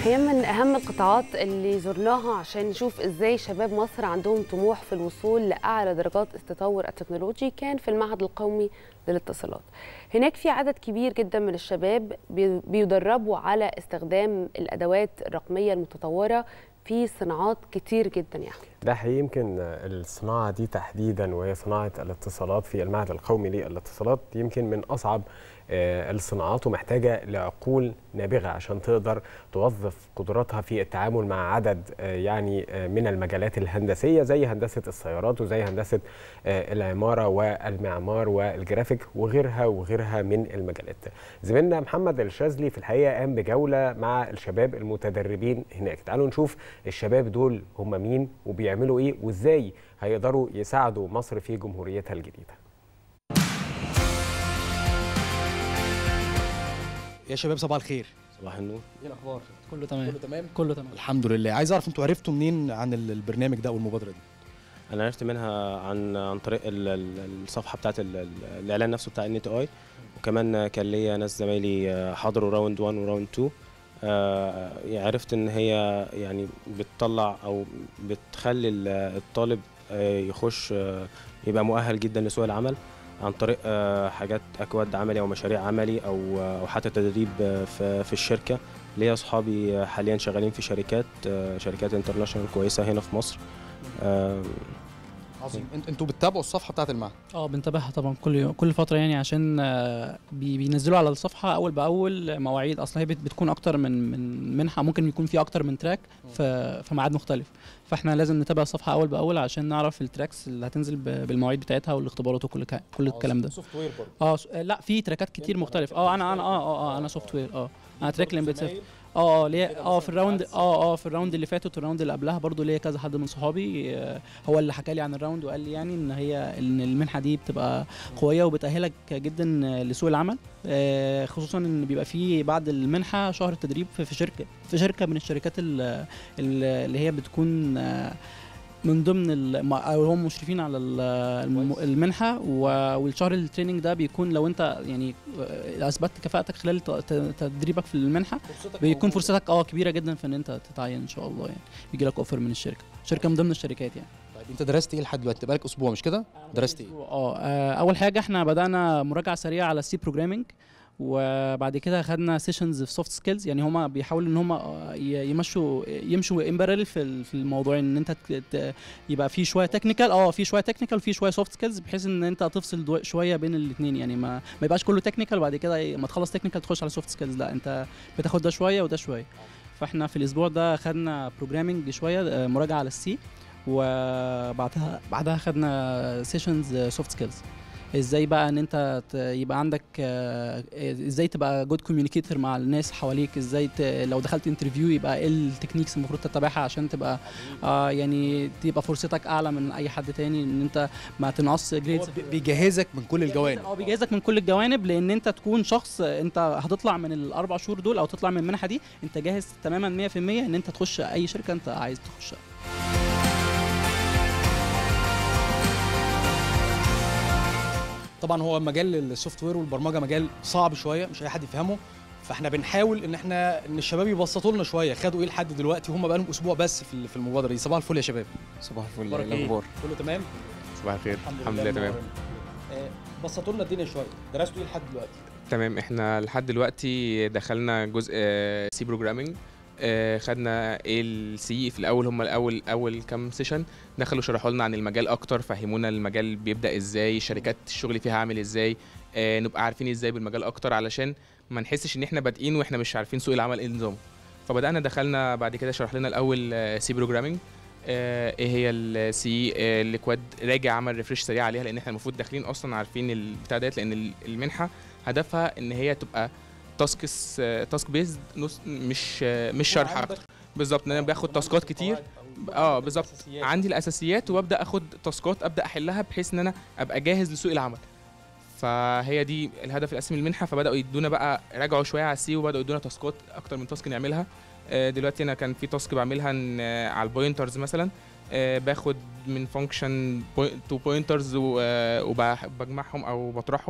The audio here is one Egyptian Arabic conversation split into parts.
هي من أهم القطاعات اللي زرناها عشان نشوف إزاي شباب مصر عندهم طموح في الوصول لأعلى درجات التطور التكنولوجي كان في المعهد القومي للاتصالات هناك في عدد كبير جدا من الشباب بي- بيدربوا على استخدام الأدوات الرقمية المتطورة في صناعات كتير جدا يعني ده حقيقي يمكن الصناعة دي تحديدا وهي صناعة الاتصالات في المعهد القومي للاتصالات يمكن من أصعب آه، الصناعات ومحتاجة لعقول نابغة عشان تقدر توظف قدراتها في التعامل مع عدد آه، يعني آه، من المجالات الهندسية زي هندسة السيارات وزي هندسة آه، العمارة والمعمار والجرافيك وغيرها وغيرها من المجالات زميلنا محمد الشاذلي في الحقيقة قام بجولة مع الشباب المتدربين هناك تعالوا نشوف الشباب دول هم مين وبيعملوا ايه وازاي هيقدروا يساعدوا مصر في جمهوريتها الجديدة يا شباب صباح الخير صباح النور ايه الاخبار كله تمام كله تمام كله تمام الحمد لله عايز اعرف انتوا عرفتوا منين عن ال- البرنامج ده والمبادره دي انا عرفت منها عن عن طريق ال- ال- الصفحه بتاعت ال- ال- الاعلان نفسه بتاع ان تي اي وكمان كان ليا ناس زمايلي حضروا راوند 1 وراوند 2 آه، عرفت ان هي يعني بتطلع او بتخلي ال- الطالب آه، يخش آه، يبقى مؤهل جدا لسوق العمل عن طريق آه، حاجات اكواد عملي او مشاريع عملي او او حتى تدريب آه، في في الشركه ليا اصحابي حاليا شغالين في شركات آه، شركات انترناشونال كويسه هنا في مصر آه، عظيم انت- انتوا بتتابعوا الصفحه بتاعت المعهد اه بنتابعها طبعا كل يوم كل فتره يعني عشان آه، بي- بينزلوا على الصفحه اول باول مواعيد اصلا هي بت- بتكون اكتر من من منحه ممكن يكون في اكتر من تراك في في ميعاد مختلف فاحنا لازم نتابع الصفحه اول باول عشان نعرف التراكس اللي هتنزل ب- بالمواعيد بتاعتها والاختبارات وكل ك- كل الكلام ده سوفت وير برضه اه س- لا في تراكات كتير مختلفه اه انا انا اه اه اه انا سوفت وير اه انا تراك الامبيد سيستم اه اه ليا اه في الراوند اه اه في الراوند اللي فاتت والراوند اللي قبلها برضو ليا كذا حد من صحابي آه هو اللي حكى لي عن الراوند وقال لي يعني ان هي ان المنحه دي بتبقى قويه وبتاهلك جدا آه، لسوق العمل آه خصوصا ان بيبقى في بعد المنحه شهر تدريب في, في شركه في شركه من الشركات ال- ال- اللي هي بتكون آه من ضمن ال- ما- او هم مشرفين على ال- الم- المنحه و- والشهر التريننج ده بيكون لو انت يعني آه، اثبتت كفاءتك خلال ت- ت- تدريبك في المنحه بيكون فرصتك اه كبيره جدا في ان انت تتعين ان شاء الله يعني بيجي لك اوفر من الشركه شركه من ضمن الشركات يعني طيب انت درست ايه لحد دلوقتي انت بقالك اسبوع مش كده درست ايه اه آه، اول حاجه احنا بدانا مراجعه سريعه على السي بروجرامينج وبعد كده خدنا سيشنز في سوفت سكيلز يعني هما بيحاولوا ان هما آه، ي- يمشوا يمشوا امبارل في ال- في الموضوع ان انت ت- ت- يبقى في شويه تكنيكال اه في شويه تكنيكال وفي شويه سوفت سكيلز بحيث ان انت تفصل دو- شويه بين الاثنين يعني ما ما يبقاش كله تكنيكال وبعد كده ي- ما تخلص تكنيكال تخش على سوفت سكيلز لا انت بتاخد ده شويه وده شويه فاحنا في الاسبوع ده خدنا بروجرامنج شويه آه، مراجعه على السي وبعدها بعدها خدنا سيشنز سوفت سكيلز ازاي بقى ان انت ت- يبقى عندك آه، ازاي تبقى جود كوميونيكيتور مع الناس حواليك ازاي ت- لو دخلت انترفيو يبقى ايه التكنيكس المفروض تتبعها عشان تبقى آه يعني تبقى فرصتك اعلى من اي حد تاني ان انت ما تنقص جريدز بي- بيجهزك من كل الجوانب اه بيجهزك من كل الجوانب لان انت تكون شخص انت هتطلع من الاربع شهور دول او تطلع من المنحه دي انت جاهز تماما 100% ان انت تخش اي شركه انت عايز تخشها طبعا هو مجال السوفت وير والبرمجه مجال صعب شويه مش اي حد يفهمه فاحنا بنحاول ان احنا ان الشباب يبسطوا لنا شويه خدوا ايه لحد دلوقتي هم بقالهم اسبوع بس في ال- في المبادره دي صباح الفل يا شباب صباح الفل أخبارك ايه إيه؟ الاخبار كله تمام صباح الخير الحمد لله تمام آه، بسطوا لنا الدنيا شويه درستوا ايه لحد دلوقتي تمام احنا لحد دلوقتي دخلنا جزء سي بروجرامينج خدنا ال سي في الاول هم الاول اول كام سيشن دخلوا شرحوا لنا عن المجال اكتر فهمونا المجال بيبدا ازاي شركات الشغل فيها عامل ازاي آه، نبقى عارفين ازاي بالمجال اكتر علشان ما نحسش ان احنا بادئين واحنا مش عارفين سوق العمل ايه نظامه فبدانا دخلنا بعد كده شرح لنا الاول سي بروجرامينج ايه هي السي الكواد راجع عمل ريفرش سريع عليها لان احنا المفروض داخلين اصلا عارفين البتاع ديت لان ال- المنحه هدفها ان هي تبقى تاسكس تاسك بيزد نص مش آه، مش شرح اكتر بالظبط ان انا باخد تاسكات كتير اه بالظبط عندي الاساسيات وابدا اخد تاسكات ابدا احلها بحيث ان انا ابقى جاهز لسوق العمل فهي دي الهدف الاساسي من المنحه فبداوا يدونا بقى راجعوا شويه على السي وبداوا يدونا تاسكات اكتر من تاسك نعملها آه، دلوقتي انا كان في تاسك بعملها إن، آه، على البوينترز مثلا آه، باخد من فانكشن تو بوينترز وبجمعهم او بطرحهم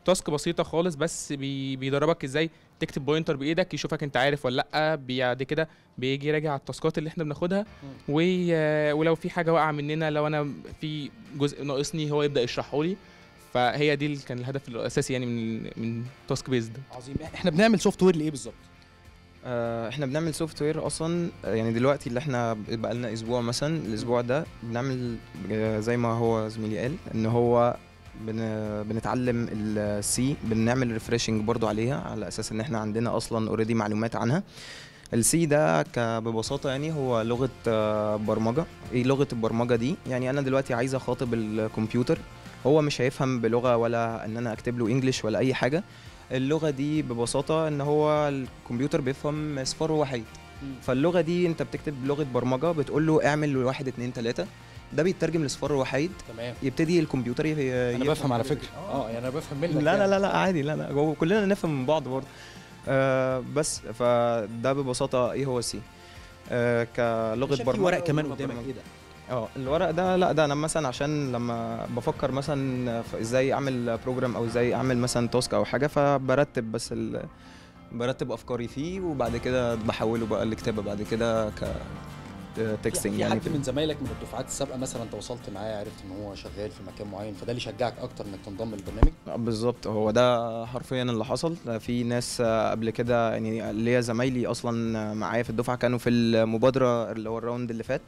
تاسك بسيطه خالص بس بي بيدربك ازاي تكتب بوينتر بايدك يشوفك انت عارف ولا لا بعد كده بيجي يراجع على التاسكات اللي احنا بناخدها و- ولو في حاجه واقعه مننا لو انا في جزء ناقصني هو يبدا يشرحه لي فهي دي اللي كان الهدف الاساسي يعني من من تاسك بيزد عظيم احنا بنعمل سوفت وير لايه بالظبط آه، احنا بنعمل سوفت وير اصلا آه، يعني دلوقتي اللي احنا بقى لنا اسبوع مثلا الاسبوع ده بنعمل آه، زي ما هو زميلي قال ان هو بن بنتعلم السي بنعمل ريفريشنج برضو عليها على اساس ان احنا عندنا اصلا اوريدي معلومات عنها السي ده ك- ببساطه يعني هو لغه آه، برمجه ايه لغه البرمجه دي يعني انا دلوقتي عايز اخاطب الكمبيوتر هو مش هيفهم بلغه ولا ان انا اكتب له انجلش ولا اي حاجه اللغه دي ببساطه ان هو الكمبيوتر بيفهم اصفار وحيد فاللغه دي انت بتكتب لغه برمجه بتقول له اعمل واحد اتنين تلاته ده بيترجم لاصفار وحيد تمام يبتدي الكمبيوتر ي- انا يفهم بفهم على كل فكره اه يعني انا بفهم منك لا لا يعني. لا لا عادي لا لا هو كلنا نفهم من بعض برضه آه بس فده ببساطه ايه هو السي آه كلغه شايف في برمجه ورق كمان ولغة قدامك برمجة. ايه ده اه الورق ده لا ده انا مثلا عشان لما بفكر مثلا في ازاي اعمل بروجرام او ازاي اعمل مثلا تاسك او حاجه فبرتب بس ال... برتب افكاري فيه وبعد كده بحوله بقى لكتابه بعد كده ك تكستنج في يعني حد كده. من زمايلك من الدفعات السابقه مثلا انت وصلت معاه عرفت ان هو شغال في مكان معين فده اللي شجعك اكتر انك تنضم للبرنامج آه، بالظبط هو ده حرفيا اللي حصل في ناس آه، قبل كده يعني ليا زمايلي اصلا آه، معايا في الدفعه كانوا في المبادره اللي هو الراوند اللي فات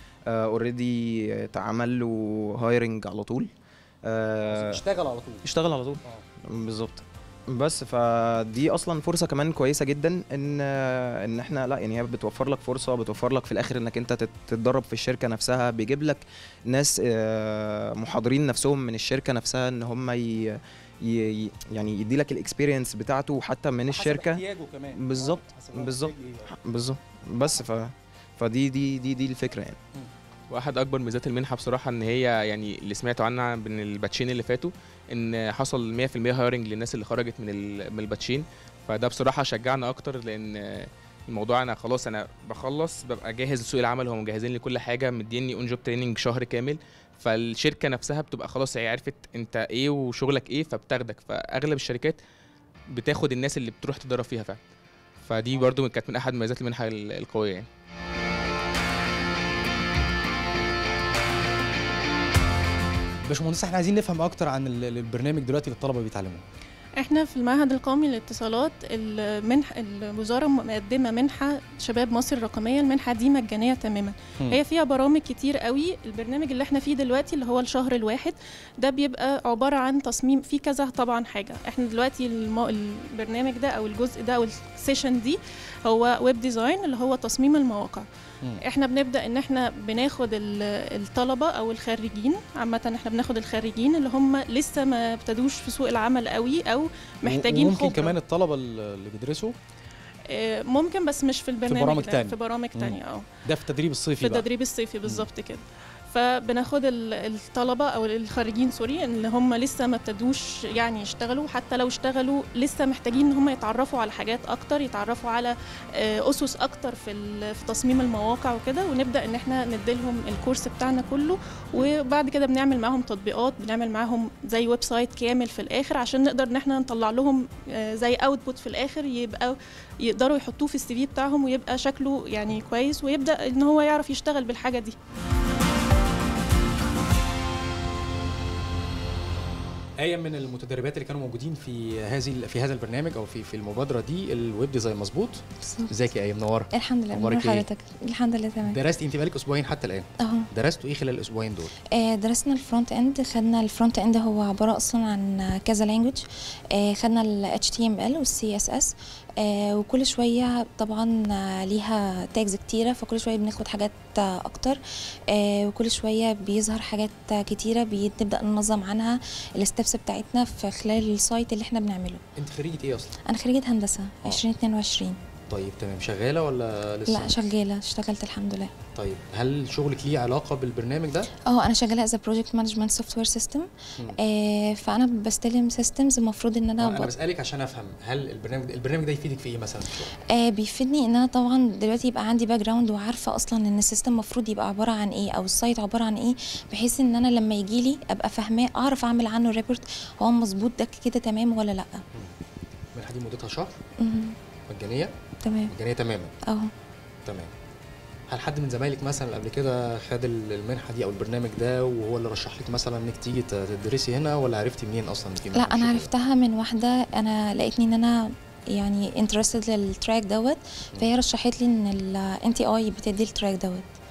اوريدي اتعمل له هايرنج على طول آه، اشتغل على طول اشتغل على طول آه. بالظبط بس فدي اصلا فرصه كمان كويسه جدا ان ان احنا لا يعني هي بتوفر لك فرصه بتوفر لك في الاخر انك انت تت- تتدرب في الشركه نفسها بيجيب لك ناس آه، محاضرين نفسهم من الشركه نفسها ان هم ي ي- يعني يدي لك الاكسبيرينس بتاعته حتى من الشركه احتياجه كمان بالظبط، آه، حسب هو بالظبط. محتاج إيه. بالظبط بس ف فدي دي دي دي الفكره يعني واحد اكبر ميزات المنحه بصراحه ان هي يعني اللي سمعتوا عنها من الباتشين اللي فاتوا ان حصل 100% هايرنج للناس اللي خرجت من ال- من الباتشين فده بصراحه شجعنا اكتر لان الموضوع انا خلاص انا بخلص ببقى جاهز لسوق العمل هم مجهزين لي كل حاجه مديني اون جوب تريننج شهر كامل فالشركه نفسها بتبقى خلاص هي عرفت انت ايه وشغلك ايه فبتاخدك فاغلب الشركات بتاخد الناس اللي بتروح تدرب فيها فعلا فدي برضو كانت من احد مميزات المنحه ال- القويه يعني باشمهندس احنا عايزين نفهم اكتر عن ال- البرنامج دلوقتي اللي الطلبه بيتعلموه احنا في المعهد القومي للاتصالات المنح الوزاره مقدمه منحه شباب مصر الرقميه المنحه دي مجانيه تماما مم. هي فيها برامج كتير قوي البرنامج اللي احنا فيه دلوقتي اللي هو الشهر الواحد ده بيبقى عباره عن تصميم في كذا طبعا حاجه احنا دلوقتي المو... البرنامج ده او الجزء ده او السيشن دي هو ويب ديزاين اللي هو تصميم المواقع مم. احنا بنبدا ان احنا بناخد ال- الطلبه او الخريجين عامه احنا بناخد الخريجين اللي هم لسه ما ابتدوش في سوق العمل قوي او محتاجين وممكن خبرة. كمان الطلبه اللي بيدرسوا آه، ممكن بس مش في البرنامج برامج ده، تانية. في برامج مم. تانية اه ده في التدريب الصيفي في بقى التدريب الصيفي بالظبط كده فبناخد ال- الطلبه او الخريجين سوري اللي هم لسه ما ابتدوش يعني يشتغلوا حتى لو اشتغلوا لسه محتاجين ان هم يتعرفوا على حاجات اكتر يتعرفوا على آه، اسس اكتر في ال- في تصميم المواقع وكده ونبدا ان احنا نديلهم الكورس بتاعنا كله وبعد كده بنعمل معاهم تطبيقات بنعمل معاهم زي ويب سايت كامل في الاخر عشان نقدر ان احنا نطلع لهم آه، زي اوتبوت في الاخر يبقى يقدروا يحطوه في السي في بتاعهم ويبقى شكله يعني كويس ويبدا ان هو يعرف يشتغل بالحاجه دي آية من المتدربات اللي كانوا موجودين في هذه في هذا البرنامج او في في المبادره دي الويب ديزاين مظبوط ازيك يا آية منوره الحمد لله أخبارك من إيه؟ حضرتك الحمد لله تمام درستي انت بقالك اسبوعين حتى الان اهو درستوا ايه خلال الاسبوعين دول آه، درسنا الفرونت اند خدنا الفرونت اند هو عباره اصلا عن كذا لانجوج خدنا ال HTML وال CSS آه، وكل شويه طبعا آه، ليها تاجز كتيره فكل شويه بناخد حاجات آه، اكتر آه، وكل شويه بيظهر حاجات آه، كتيره بنبدا ننظم عنها الستبس بتاعتنا في خلال السايت اللي احنا بنعمله انت خريجه ايه اصلا انا خريجه هندسه آه. 2022 طيب تمام شغاله ولا لسه لا شغاله اشتغلت الحمد لله طيب هل شغلك ليه علاقه بالبرنامج ده اه انا شغاله از بروجكت مانجمنت سوفت وير سيستم فانا بستلم سيستمز المفروض ان انا انا ب- بسالك عشان افهم هل البرنامج ده البرنامج ده يفيدك في ايه مثلا في الشغل آه بيفيدني ان انا طبعا دلوقتي يبقى عندي باك جراوند وعارفه اصلا ان السيستم المفروض يبقى عباره عن ايه او السايت عباره عن ايه بحيث ان انا لما يجي لي ابقى فاهماه اعرف اعمل عنه ريبورت هو مظبوط ده كده تمام ولا لا المنحه دي مدتها شهر مهم. مجانيه تمام مجانيه تماما اه تمام هل حد من زمايلك مثلا قبل كده خد ال- المنحه دي او البرنامج ده وهو اللي رشح لك مثلا انك تيجي ت- تدرسي هنا ولا عرفتي منين اصلا إن في لا منحة انا شغل؟ عرفتها من واحده انا لقيتني ان انا يعني انترستد للتراك دوت فهي رشحت لي ان الان تي اي بتدي التراك دوت